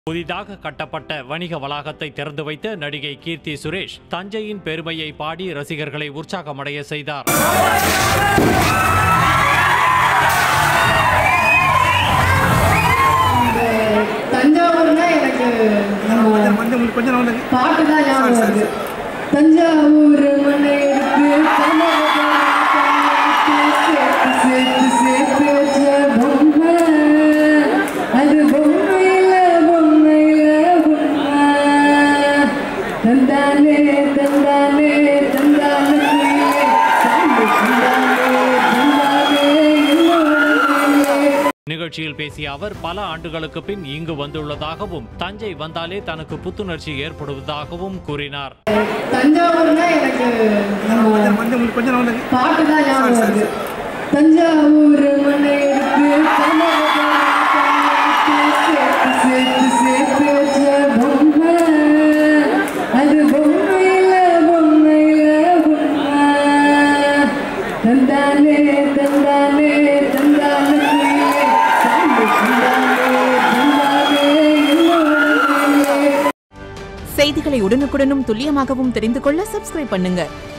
புதிதாக கட்டப்பட்ட வணிக வளாகத்தை திறந்து வைத்த நடிகை கீர்த்தி சுரேஷ் தஞ்சையின் பெருமையை பாடி ரசிகர்களை உற்சாகமடைய செய்தார் தஞ்சாவூர்னா எனக்கு நம்ம கொஞ்சம் கொஞ்சம் நான் வந்து பாட்டு தான் ஞாபகம் வருது தஞ்சாவூர் மண்ணை எடுத்து தமிழகம் சேர்த்து சேர்த்து வச்ச பொம்மை அது பொம்மையில பொம்மையில பொம்மை தந்தானே தந்தானே தந்தானே தந்தானே தந்தானே என்னோட நிகழ்ச்சியில் பேசிய அவர் பல ஆண்டுகளுக்கு பின் இங்கு வந்துள்ளதாகவும் தஞ்சை வந்தாலே தனக்கு புத்துணர்ச்சி ஏற்படுவதாகவும் கூறினார் தஞ்சாவூர்னா எனக்கு நம்ம கொஞ்சம் கொஞ்சம் நான் வந்து பாட்டு தான் ஞாபகம் வருது தஞ்சாவூர் மண்ணை எடுத்து தமிழகம் சேர்த்து சேர்த்து சேர்த்து வச்ச பொம்மை அது பொம்மையில பொம்மையில பொம்மை தந்தானே தந்தானே தந்தானே தந்தானே தந்தானே என்னோட செய்திகளை உடனுக்குடனும் துல்லியமாகவும் தெரிந்து கொள்ள சப்ஸ்கிரைப் பண்ணுங்க